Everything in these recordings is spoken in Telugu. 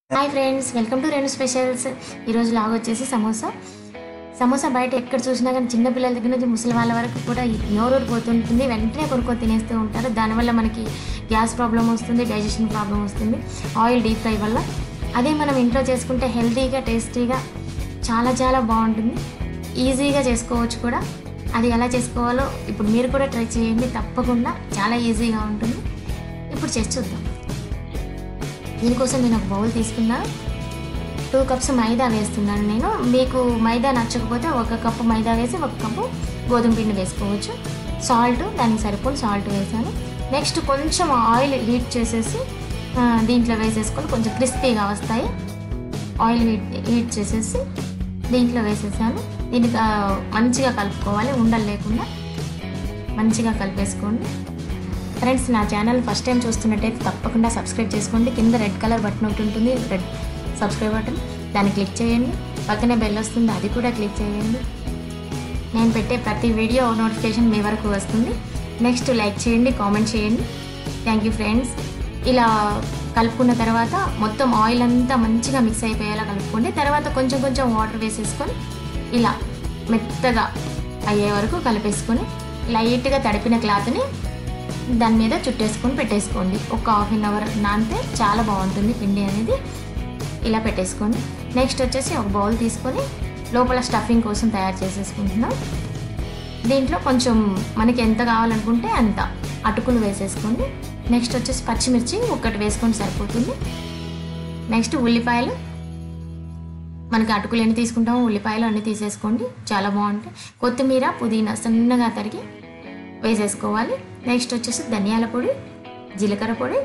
హాయ్ ఫ్రెండ్స్ వెల్కమ్ టు రెండు స్పెషల్స్ ఈరోజు లాగ్ వచ్చేసి సమోసా సమోసా బయట ఎక్కడ చూసినా కానీ చిన్న పిల్లల దగ్గర నుంచి ముసలి వాళ్ళ వరకు కూడా నోరు పోతుంటుంది వెంటనే కొనుక్కొని తినేస్తూ ఉంటారు దానివల్ల మనకి గ్యాస్ ప్రాబ్లం వస్తుంది డైజెషన్ ప్రాబ్లం వస్తుంది ఆయిల్ డీప్ ఫ్రై వల్ల అదే మనం ఇంట్లో చేసుకుంటే హెల్తీగా టేస్టీగా చాలా చాలా బాగుంటుంది ఈజీగా చేసుకోవచ్చు కూడా అది ఎలా చేసుకోవాలో ఇప్పుడు మీరు కూడా ట్రై చేయండి తప్పకుండా చాలా ఈజీగా ఉంటుంది ఇప్పుడు చేసి చూద్దాం దీనికోసం నేను ఒక బౌల్ తీసుకున్నా టూ కప్స్ మైదా వేస్తున్నాను నేను మీకు మైదా నచ్చకపోతే ఒక కప్పు మైదా వేసి ఒక కప్పు గోధుమ పిండి వేసుకోవచ్చు సాల్ట్ దానికి సరిపోని సాల్ట్ వేసాను నెక్స్ట్ కొంచెం ఆయిల్ హీట్ చేసేసి ఆ, దీంట్లో వేసేసుకొని కొంచెం క్రిస్పీగా వస్తాయి ఆయిల్ హీట్ హీట్ చేసేసి దీంట్లో వేసేసాను దీన్ని ఆ, మంచిగా కలుపుకోవాలి ఉండలు లేకుండా మంచిగా కలిపేసుకోండి ఫ్రెండ్స్ నా ఛానల్ ఫస్ట్ టైం చూస్తున్నట్టయితే తప్పకుండా సబ్స్క్రైబ్ చేసుకోండి కింద రెడ్ కలర్ బటన్ ఒకటి ఉంటుంది రెడ్ సబ్స్క్రైబ్ బటన్ దాన్ని క్లిక్ చేయండి పక్కనే బెల్ వస్తుంది అది కూడా క్లిక్ చేయండి నేను పెట్టే ప్రతి వీడియో నోటిఫికేషన్ మీ వరకు వస్తుంది నెక్స్ట్ లైక్ చేయండి కామెంట్ చేయండి థ్యాంక్ యూ ఫ్రెండ్స్ ఇలా కలుపుకున్న తర్వాత మొత్తం ఆయిల్ అంతా మంచిగా మిక్స్ అయిపోయేలా కలుపుకోండి తర్వాత కొంచెం కొంచెం వాటర్ వేసేసుకొని ఇలా మెత్తగా అయ్యే వరకు కలిపేసుకొని లైట్గా తడిపిన క్లాత్ని దాని మీద చుట్టేసుకొని పెట్టేసుకోండి ఒక హాఫ్ అన్ అవర్ నానితే చాలా బాగుంటుంది పిండి అనేది ఇలా పెట్టేసుకోండి నెక్స్ట్ వచ్చేసి ఒక బౌల్ తీసుకొని లోపల స్టఫింగ్ కోసం తయారు చేసేసుకుంటున్నాం దీంట్లో కొంచెం మనకి ఎంత కావాలనుకుంటే అంత అటుకులు వేసేసుకోండి నెక్స్ట్ వచ్చేసి పచ్చిమిర్చి ఒకటి వేసుకొని సరిపోతుంది నెక్స్ట్ ఉల్లిపాయలు మనకి అటుకులు ఎన్ని తీసుకుంటామో ఉల్లిపాయలు అన్ని తీసేసుకోండి చాలా బాగుంటాయి కొత్తిమీర పుదీనా సన్నగా తరిగి వేసేసుకోవాలి నెక్స్ట్ వచ్చేసి ధనియాల పొడి జీలకర్ర పొడి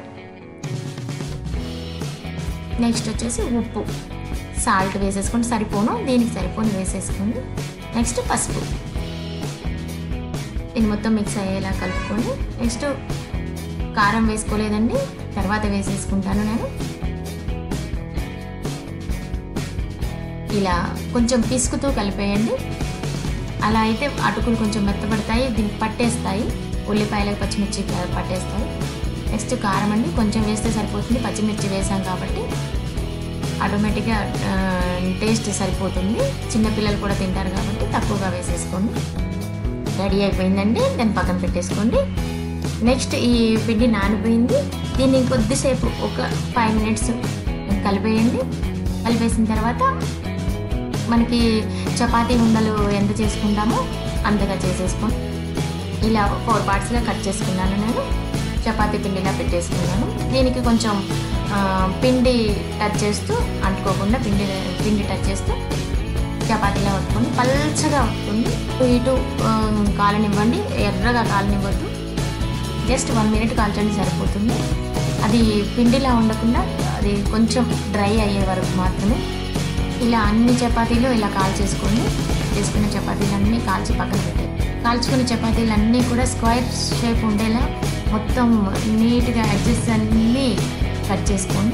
నెక్స్ట్ వచ్చేసి ఉప్పు సాల్ట్ వేసేసుకొని సరిపోను దీనికి సరిపోను వేసేసుకోండి నెక్స్ట్ పసుపు ఇది మొత్తం మిక్స్ అయ్యేలా కలుపుకొని నెక్స్ట్ కారం వేసుకోలేదండి తర్వాత వేసేసుకుంటాను నేను ఇలా కొంచెం పిసుకుతూ కలిపేయండి అలా అయితే అటుకులు కొంచెం మెత్తపడతాయి దీనికి పట్టేస్తాయి ఉల్లిపాయలకు పచ్చిమిర్చి పట్టేస్తాయి నెక్స్ట్ కారం అండి కొంచెం వేస్తే సరిపోతుంది పచ్చిమిర్చి వేసాం కాబట్టి ఆటోమేటిక్గా టేస్ట్ సరిపోతుంది చిన్నపిల్లలు కూడా తింటారు కాబట్టి తక్కువగా వేసేసుకోండి రెడీ అయిపోయిందండి దాన్ని పక్కన పెట్టేసుకోండి నెక్స్ట్ ఈ పిండి నానిపోయింది దీన్ని కొద్దిసేపు ఒక ఫైవ్ మినిట్స్ కలిపేయండి కలిపేసిన తర్వాత మనకి చపాతీ ఉండలు ఎంత చేసుకుంటామో అంతగా చేసేసుకొని ఇలా ఫోర్ పార్ట్స్గా కట్ చేసుకున్నాను నేను చపాతీ పిండిలా పెట్టేసుకున్నాను దీనికి కొంచెం ఆ, పిండి టచ్ చేస్తూ అంటుకోకుండా పిండి పిండి టచ్ చేస్తూ చపాతీలా పట్టుకొని పల్చగా పట్టుకొని ఇటు ఇటు ఆ, కాలనివ్వండి ఎర్రగా కాలనివ్వద్దు జస్ట్ వన్ మినిట్ కాల్చండి సరిపోతుంది అది పిండిలా ఉండకుండా అది కొంచెం డ్రై అయ్యే వరకు మాత్రమే ఇలా అన్ని చపాతీలు ఇలా కాల్చేసుకోండి చేసుకున్న చపాతీలు అన్నీ కాల్చి పక్కన పెట్టాయి కాల్చుకున్న చపాతీలు అన్నీ కూడా స్క్వేర్ షేప్ ఉండేలా మొత్తం నీట్గా అడ్జస్ట్ అన్నీ కట్ చేసుకోండి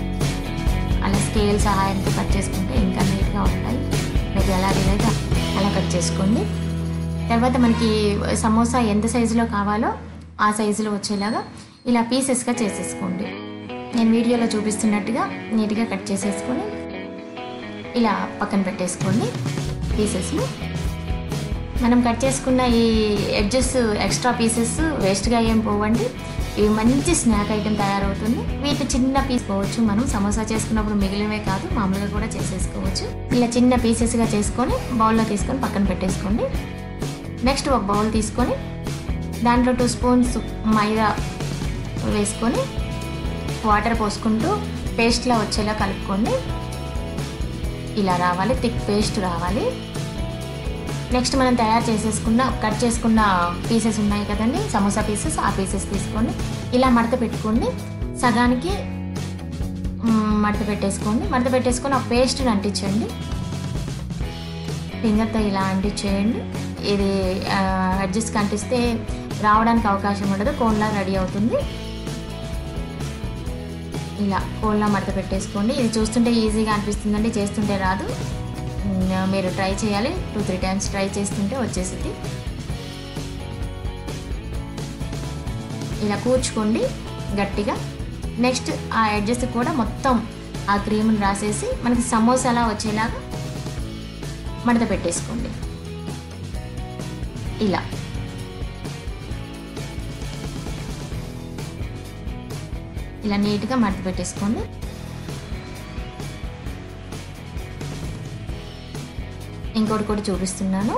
అలా స్కేల్ సహాయంతో కట్ చేసుకుంటే ఇంకా నీట్గా ఉంటాయి మీకు ఎలా వీలైతే అలా కట్ చేసుకోండి తర్వాత మనకి సమోసా ఎంత సైజులో కావాలో ఆ సైజులో వచ్చేలాగా ఇలా పీసెస్గా చేసేసుకోండి నేను వీడియోలో చూపిస్తున్నట్టుగా నీట్గా కట్ చేసేసుకొని ఇలా పక్కన పెట్టేసుకోండి పీసెస్ని మనం కట్ చేసుకున్న ఈ ఎడ్జెస్ ఎక్స్ట్రా పీసెస్ వేస్ట్గా ఏం పోవండి ఇవి మంచి స్నాక్ ఐటెం తయారవుతుంది వీటి చిన్న పీస్ పోవచ్చు మనం సమోసా చేసుకున్నప్పుడు మిగిలినవే కాదు మామూలుగా కూడా చేసేసుకోవచ్చు ఇలా చిన్న పీసెస్గా చేసుకొని బౌల్లో తీసుకొని పక్కన పెట్టేసుకోండి నెక్స్ట్ ఒక బౌల్ తీసుకొని దాంట్లో టూ స్పూన్స్ మైదా వేసుకొని వాటర్ పోసుకుంటూ పేస్ట్లా వచ్చేలా కలుపుకోండి ఇలా రావాలి థిక్ పేస్ట్ రావాలి నెక్స్ట్ మనం తయారు చేసేసుకున్న కట్ చేసుకున్న పీసెస్ ఉన్నాయి కదండి సమోసా పీసెస్ ఆ పీసెస్ తీసుకోండి ఇలా మడత పెట్టుకోండి సగానికి మ్, మడత పెట్టేసుకోండి మడత పెట్టేసుకొని ఆ పేస్ట్ని అంటించండి ఫింగర్తో ఇలా అంటించేయండి ఇది అడ్జస్ట్కి అంటిస్తే రావడానికి అవకాశం ఉండదు కోన్లా రెడీ అవుతుంది ఇలా కోన్లా మడత పెట్టేసుకోండి ఇది చూస్తుంటే ఈజీగా అనిపిస్తుందండి చేస్తుంటే రాదు ఉమ్, మీరు ట్రై చేయాలి టూ త్రీ టైమ్స్ ట్రై చేస్తుంటే వచ్చేసింది ఇలా కూర్చుకోండి గట్టిగా నెక్స్ట్ ఆ ఎడ్జెస్ కూడా మొత్తం ఆ క్రీమ్ని రాసేసి మనకి సమోసాలా వచ్చేలాగా మడత పెట్టేసుకోండి ఇలా ఇలా నీట్గా మడత పెట్టేసుకోండి ఇంకోటి కూడా చూపిస్తున్నాను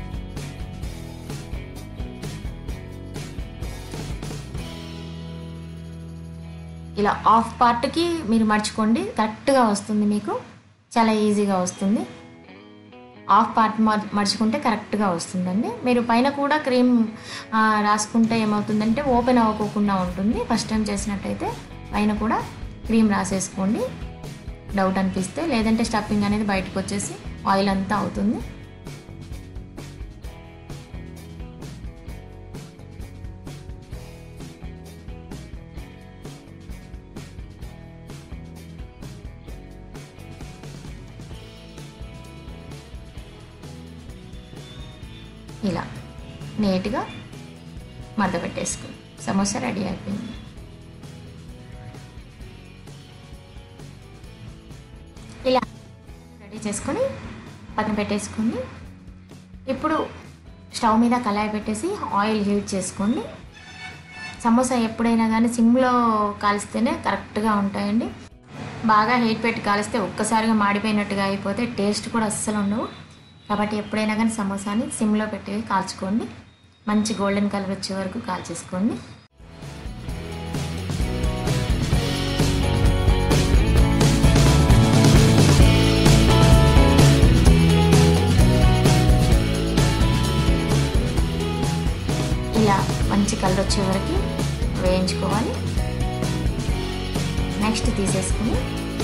ఇలా ఆఫ్ పార్ట్కి మీరు మర్చుకోండి కరెక్ట్గా వస్తుంది మీకు చాలా ఈజీగా వస్తుంది ఆఫ్ పార్ట్ మర్చుకుంటే కరెక్ట్గా వస్తుందండి మీరు పైన కూడా క్రీమ్ రాసుకుంటే ఏమవుతుందంటే ఓపెన్ అవ్వకోకుండా ఉంటుంది ఫస్ట్ టైం చేసినట్టయితే పైన కూడా క్రీమ్ రాసేసుకోండి డౌట్ అనిపిస్తే లేదంటే స్టఫింగ్ అనేది బయటకు వచ్చేసి ఆయిల్ అంతా అవుతుంది ఇలా నీట్గా మడత పెట్టేసుకుని సమోసా రెడీ అయిపోయింది ఇలా రెడీ చేసుకొని పక్కన పెట్టేసుకోండి ఇప్పుడు స్టవ్ మీద కళాయి పెట్టేసి ఆయిల్ హీట్ చేసుకోండి సమోసా ఎప్పుడైనా కానీ సిమ్లో కాల్స్తేనే కరెక్ట్గా ఉంటాయండి బాగా హీట్ పెట్టి కాలిస్తే ఒక్కసారిగా మాడిపోయినట్టుగా అయిపోతే టేస్ట్ కూడా అస్సలు ఉండవు కాబట్టి ఎప్పుడైనా కానీ సమోసాని సిమ్లో పెట్టి కాల్చుకోండి మంచి గోల్డెన్ కలర్ వచ్చే వరకు కాల్చేసుకోండి ఇలా మంచి కలర్ వచ్చే వరకు వేయించుకోవాలి నెక్స్ట్ తీసేసుకుని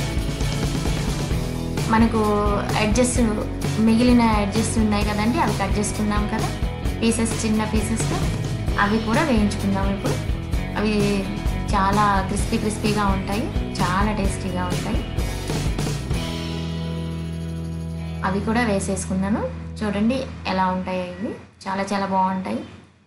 మనకు ఎడ్జెస్ మిగిలిన ఎడ్జెస్ ఉన్నాయి కదండి అవి కట్ చేసుకున్నాం కదా పీసెస్ చిన్న పీసెస్గా అవి కూడా వేయించుకుందాం ఇప్పుడు అవి చాలా క్రిస్పీ క్రిస్పీగా ఉంటాయి చాలా టేస్టీగా ఉంటాయి అవి కూడా వేసేసుకున్నాను చూడండి ఎలా ఉంటాయి ఇవి చాలా చాలా బాగుంటాయి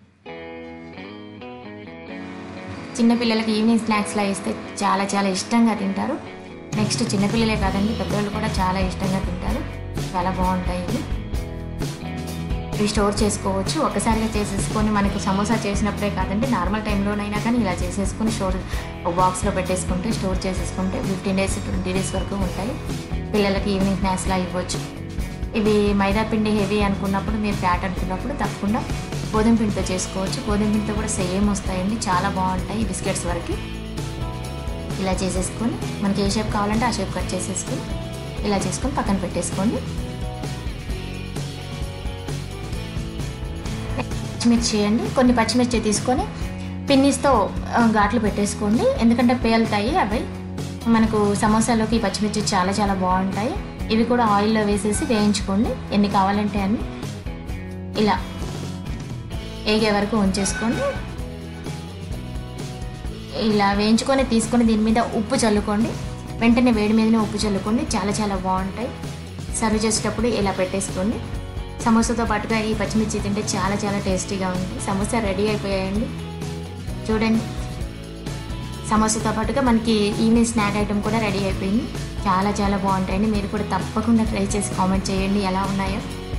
చిన్నపిల్లలకి ఈవినింగ్ స్నాక్స్లా ఇస్తే చాలా చాలా ఇష్టంగా తింటారు నెక్స్ట్ చిన్నపిల్లలే కాదండి పెద్దవాళ్ళు కూడా చాలా ఇష్టంగా తింటారు చాలా బాగుంటాయి ఇవి ఇవి స్టోర్ చేసుకోవచ్చు ఒకసారిగా చేసేసుకొని మనకు సమోసా చేసినప్పుడే కాదండి నార్మల్ టైంలోనైనా కానీ ఇలా చేసేసుకొని స్టోర్ ఒక బాక్స్లో పెట్టేసుకుంటే స్టోర్ చేసేసుకుంటే ఫిఫ్టీన్ డేస్ ట్వంటీ డేస్ వరకు ఉంటాయి పిల్లలకి ఈవినింగ్ స్నాక్స్లా ఇవ్వచ్చు ఇవి మైదా పిండి హెవీ అనుకున్నప్పుడు మీరు ఫ్యాట్ అనుకున్నప్పుడు తప్పకుండా గోధుమ పిండితో చేసుకోవచ్చు గోధుమ పిండితో కూడా సేమ్ వస్తాయండి చాలా బాగుంటాయి బిస్కెట్స్ వరకు ఇలా చేసేసుకొని మనకి ఏ షేప్ కావాలంటే ఆ షేప్ కట్ చేసేసుకొని ఇలా చేసుకొని పక్కన పెట్టేసుకోండి పచ్చిమిర్చి చేయండి కొన్ని పచ్చిమిర్చి తీసుకొని పిన్నిస్తో ఆ, ఘాట్లు పెట్టేసుకోండి ఎందుకంటే పేలుతాయి అవి మనకు సమోసాలోకి ఈ పచ్చిమిర్చి చాలా చాలా బాగుంటాయి ఇవి కూడా ఆయిల్లో వేసేసి వేయించుకోండి ఎన్ని కావాలంటే అన్ని ఇలా ఏగే వరకు ఉంచేసుకోండి ఇలా వేయించుకొని తీసుకొని దీని మీద ఉప్పు చల్లుకోండి వెంటనే వేడి మీదనే ఉప్పు చల్లుకోండి చాలా చాలా బాగుంటాయి సర్వ్ చేసేటప్పుడు ఇలా పెట్టేసుకోండి సమోసాతో పాటుగా ఈ పచ్చిమిర్చి తింటే చాలా చాలా టేస్టీగా ఉంది సమోసా రెడీ అయిపోయాయండి చూడండి సమోసాతో పాటుగా మనకి ఈవినింగ్ స్నాక్ ఐటమ్ కూడా రెడీ అయిపోయింది చాలా చాలా బాగుంటాయండి మీరు కూడా తప్పకుండా ట్రై చేసి కామెంట్ చేయండి ఎలా ఉన్నాయో